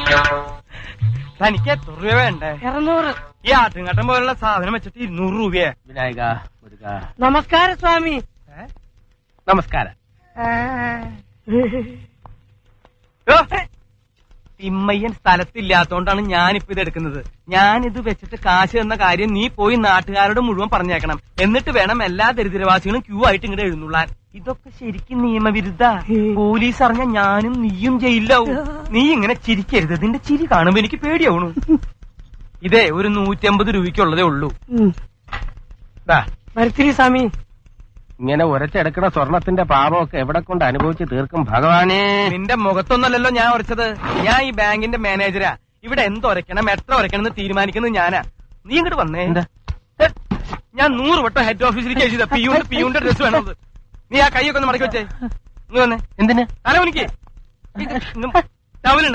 തനിക്ക് എത്ര രൂപ വേണ്ടേ ഇരുന്നൂറ് ഈ ആട്ടുംകട്ടം പോലുള്ള സാധനം വെച്ചിട്ട് ഇരുന്നൂറ് രൂപയെ വിനായക മുരുക നമസ്കാരം സ്വാമി നമസ്കാരം ഓ, തിമ്മയ്യൻ സ്ഥലത്തില്ലാത്തോണ്ടാണ് ഞാനിപ്പോ ഇത് എടുക്കുന്നത് ഞാനിത് വെച്ചിട്ട് കാശ് എന്ന കാര്യം നീ പോയി നാട്ടുകാരോട് മുഴുവൻ പറഞ്ഞേക്കണം എന്നിട്ട് വേണം എല്ലാ ദരിദ്രവാസികളും ക്യൂ ആയിട്ട് ഇങ്ങോട്ട് എഴുന്നള്ളാൻ ഇതൊക്കെ ശരിക്കും നിയമവിരുദ്ധ പോലീസ് അറിഞ്ഞ ഞാനും നീയും ജയിലാവും നീ ഇങ്ങനെ ചിരിക്കരുത് നിന്റെ ചിരി കാണുമ്പോ എനിക്ക് പേടിയാവണു ഇതേ ഒരു നൂറ്റമ്പത് രൂപയ്ക്കുള്ളതേ ഉള്ളൂ ദാ, വരുത്തിരി സ്വാമി ഇങ്ങനെ ഉരച്ചെടുക്കണ സ്വർണത്തിന്റെ പാപമൊക്കെ എവിടെ കൊണ്ട് അനുഭവിച്ച് തീർക്കും ഭഗവാനേ നിന്റെ മുഖത്തൊന്നല്ലല്ലോ ഞാൻ ഉറച്ചത് ഞാൻ ഈ ബാങ്കിന്റെ മാനേജരാ ഇവിടെ എന്തൊരക്കണം എത്ര ഉരക്കണം എന്ന് തീരുമാനിക്കുന്നത് ഞാനാ നീ ഇങ്ങോട്ട് വന്നേ എന്താ? ഹെ, ഞാൻ നൂറ് വട്ടം ഹെഡ് ഓഫീസിലേക്ക് എഴുതിയതാ പിയൂണ്ട് പിയൂന്റെ ഡ്രസ് വേണത് നീ ആ കൈയൊക്കെ ഒന്ന് മടക്കി വെച്ചേ ഇങ്ങ് വന്നേ എന്തിന് അരവണിക്ക് ടവലുണ്ട്